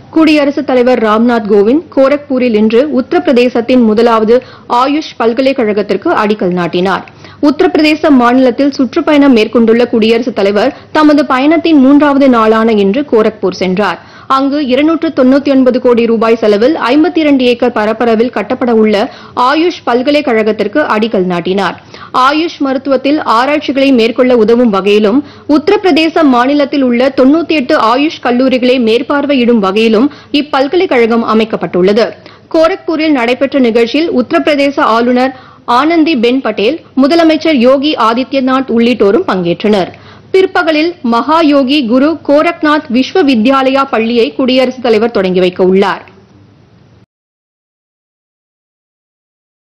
குடியரசுத் தலைவர் ராம்நாத் கோவிந்த் கோரக்பூரில் இன்று உத்தரப்பிரதேசத்தின் முதலாவது ஆயுஷ் பல்கலைக்கழகத்திற்கு அடிக்கல் நாட்டினார் உத்தரப்பிரதேச மாநிலத்தில் சுற்றுப்பயணம் மேற்கொண்டுள்ள குடியரசுத் தலைவர் தமது பயணத்தின் மூன்றாவது நாளான இன்று கோரக்பூர் சென்றார் அங்கு இருநூற்று தொண்ணூத்தி ஒன்பது கோடி ரூபாய் செலவில் ஐம்பத்தி இரண்டு ஏக்கர் பரப்பளவில் கட்டப்பட உள்ள ஆயுஷ் பல்கலைக்கழகத்திற்கு அடிக்கல் நாட்டினார் ஆயுஷ் மருத்துவத்தில் ஆராய்ச்சிகளை மேற்கொள்ள உதவும் வகையிலும் உத்தரப்பிரதேச மாநிலத்தில் உள்ள தொண்ணூத்தி எட்டு ஆயுஷ் கல்லூரிகளை மேற்பார்வையிடும் வகையிலும் இப்பல்கலைக்கழகம் அமைக்கப்பட்டுள்ளது கோரக்பூரில் நடைபெற்ற நிகழ்ச்சியில் உத்தரப்பிரதேச ஆளுநர் ஆனந்தி பென் பட்டேல் முதலமைச்சர் யோகி ஆதித்யநாத் உள்ளிட்டோரும் பங்கேற்றனர் பிற்பகலில் மகா யோகி குரு கோரக்நாத் விஸ்வ வித்யாலயா பள்ளியை குடியரசுத் தலைவர் தொடங்கி வைக்க உள்ளார்